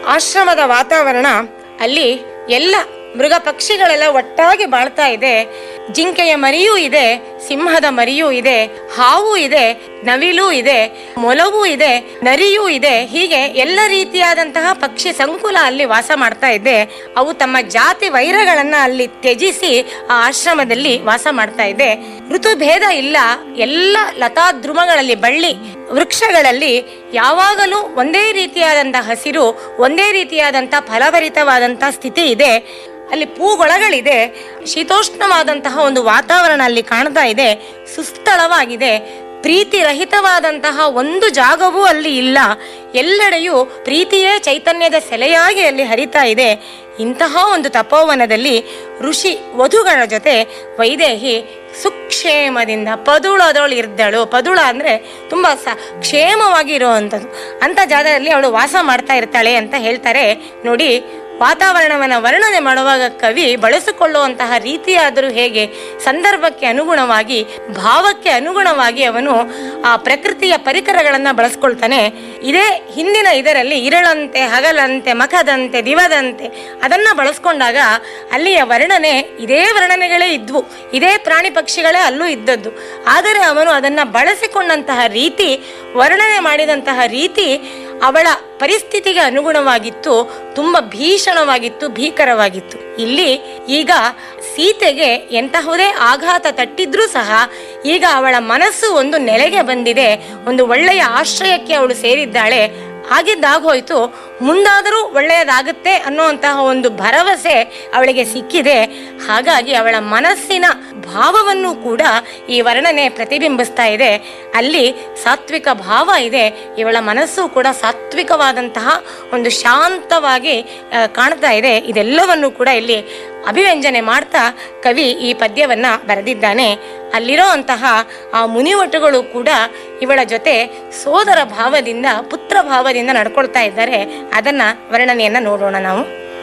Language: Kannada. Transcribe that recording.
ಆಶ್ರಮದ ವಾತಾವರಣ ಅಲ್ಲಿ ಎಲ್ಲ ಮೃಗ ಪಕ್ಷಿಗಳೆಲ್ಲ ಒಟ್ಟಾಗಿ ಬಾಳ್ತಾ ಇದೆ ಜಿಂಕೆಯ ಮರಿಯೂ ಇದೆ ಸಿಂಹದ ಮರಿಯೂ ಇದೆ ಹಾವು ಇದೆ ನವಿಲು ಇದೆ ಮೊಲವೂ ಇದೆ ನರಿಯೂ ಇದೆ ಹೀಗೆ ಎಲ್ಲ ರೀತಿಯಾದಂತಹ ಪಕ್ಷಿ ಸಂಕುಲ ಅಲ್ಲಿ ವಾಸ ಮಾಡ್ತಾ ಇದೆ ಅವು ತಮ್ಮ ಜಾತಿ ವೈರಗಳನ್ನ ಅಲ್ಲಿ ತ್ಯಜಿಸಿ ಆ ಆಶ್ರಮದಲ್ಲಿ ವಾಸ ಮಾಡ್ತಾ ಇದೆ ಋತುಭೇದ ಇಲ್ಲ ಎಲ್ಲ ಲತಾದ್ರುಮಗಳಲ್ಲಿ ಬಳ್ಳಿ ವೃಕ್ಷಗಳಲ್ಲಿ ಯಾವಾಗಲೂ ಒಂದೇ ರೀತಿಯಾದಂತಹ ಹಸಿರು ಒಂದೇ ರೀತಿಯಾದಂತಹ ಫಲಭರಿತವಾದಂತಹ ಸ್ಥಿತಿ ಇದೆ ಅಲ್ಲಿ ಪೂಗೊಳಗಳಿದೆ ಶೀತೋಷ್ಣವಾದಂತಹ ಒಂದು ವಾತಾವರಣ ಅಲ್ಲಿ ಕಾಣ್ತಾ ಇದೆ ಸುಸ್ಥಳವಾಗಿದೆ ಪ್ರೀತಿರಹಿತವಾದಂತಹ ಒಂದು ಜಾಗವೂ ಅಲ್ಲಿ ಇಲ್ಲ ಎಲ್ಲೆಡೆಯೂ ಪ್ರೀತಿಯೇ ಚೈತನ್ಯದ ಸೆಲೆಯಾಗಿ ಅಲ್ಲಿ ಹರಿತಾ ಇದೆ ಇಂತಹ ಒಂದು ತಪೋವನದಲ್ಲಿ ಋಷಿ ವಧುಗಳ ಜೊತೆ ವೈದೇಹಿ ಸುಕ್ಷೇಮದಿಂದ ಪದುಳದೊಳು ಇರ್ದಳು ಪದುಳ ಅಂದ್ರೆ ತುಂಬಾ ಸ ಕ್ಷೇಮವಾಗಿ ಇರುವಂಥದ್ದು ಅಂತ ಜಾಗದಲ್ಲಿ ಅವಳು ವಾಸ ಮಾಡ್ತಾ ಇರ್ತಾಳೆ ಅಂತ ಹೇಳ್ತಾರೆ ನೋಡಿ ವಾತಾವರಣವನ್ನ ವರ್ಣನೆ ಮಾಡುವಾಗ ಕವಿ ಬಳಸಿಕೊಳ್ಳುವಂತಹ ರೀತಿಯಾದರೂ ಹೇಗೆ ಸಂದರ್ಭಕ್ಕೆ ಅನುಗುಣವಾಗಿ ಭಾವಕ್ಕೆ ಅನುಗುಣವಾಗಿ ಅವನು ಆ ಪ್ರಕೃತಿಯ ಪರಿಕರಗಳನ್ನ ಬಳಸ್ಕೊಳ್ತಾನೆ ಇದೇ ಹಿಂದಿನ ಇದರಲ್ಲಿ ಇರಳಂತೆ ಹಗಲಂತೆ ಮಖದಂತೆ ದಿವದಂತೆ ಅದನ್ನ ಬಳಸ್ಕೊಂಡಾಗ ಅಲ್ಲಿಯ ವರ್ಣನೆ ಇದೇ ವರ್ಣನೆಗಳೇ ಇದ್ವು ಇದೇ ಪ್ರಾಣಿ ಪಕ್ಷಿಗಳೇ ಅಲ್ಲೂ ಇದ್ದದ್ದು ಆದರೆ ಅವನು ಅದನ್ನ ಬಳಸಿಕೊಂಡಂತಹ ರೀತಿ ವರ್ಣನೆ ಮಾಡಿದಂತಹ ರೀತಿ ಅವಳ ಪರಿಸ್ಥಿತಿಗೆ ಅನುಗುಣವಾಗಿತ್ತು ತುಂಬಾ ಭೀಷಣವಾಗಿತ್ತು ಭೀಕರವಾಗಿತ್ತು ಇಲ್ಲಿ ಈಗ ಸೀತೆಗೆ ಎಂತಹುದೇ ಆಘಾತ ತಟ್ಟಿದ್ರೂ ಸಹ ಈಗ ಅವಳ ಮನಸ್ಸು ಒಂದು ನೆಲೆಗೆ ಬಂದಿದೆ ಒಂದು ಒಳ್ಳೆಯ ಆಶ್ರಯಕ್ಕೆ ಅವಳು ಸೇರಿದ್ದಾಳೆ ಆಗಿದ್ದಾಗೋಯ್ತು ಮುಂದಾದರೂ ಒಳ್ಳೆಯದಾಗುತ್ತೆ ಅನ್ನುವಂತಹ ಒಂದು ಭರವಸೆ ಅವಳಿಗೆ ಸಿಕ್ಕಿದೆ ಹಾಗಾಗಿ ಅವಳ ಮನಸ್ಸಿನ ಭಾವವನ್ನು ಕೂಡ ಈ ವರ್ಣನೆ ಪ್ರತಿಬಿಂಬಿಸ್ತಾ ಇದೆ ಅಲ್ಲಿ ಸಾತ್ವಿಕ ಭಾವ ಇದೆ ಇವಳ ಮನಸ್ಸು ಕೂಡ ಸಾತ್ವಿಕವಾದಂತಹ ಒಂದು ಶಾಂತವಾಗಿ ಆ, ಕಾಣ್ತಾ ಇದೆ ಇದೆಲ್ಲವನ್ನು ಕೂಡ ಇಲ್ಲಿ ಅಭಿವ್ಯಂಜನೆ ಮಾಡ್ತಾ ಕವಿ ಈ ಪದ್ಯವನ್ನ ಬರೆದಿದ್ದಾನೆ ಅಲ್ಲಿರೋ ಅಂತಹ ಆ ಮುನಿವಟುಗಳು ಕೂಡ ಇವಳ ಜೊತೆ ಸೋದರ ಭಾವದಿಂದ ಪುತ್ರ ಭಾವದಿಂದ ನಡ್ಕೊಳ್ತಾ ಇದ್ದಾರೆ ಅದನ್ನ ವರ್ಣನೆಯನ್ನ ನೋಡೋಣ ನಾವು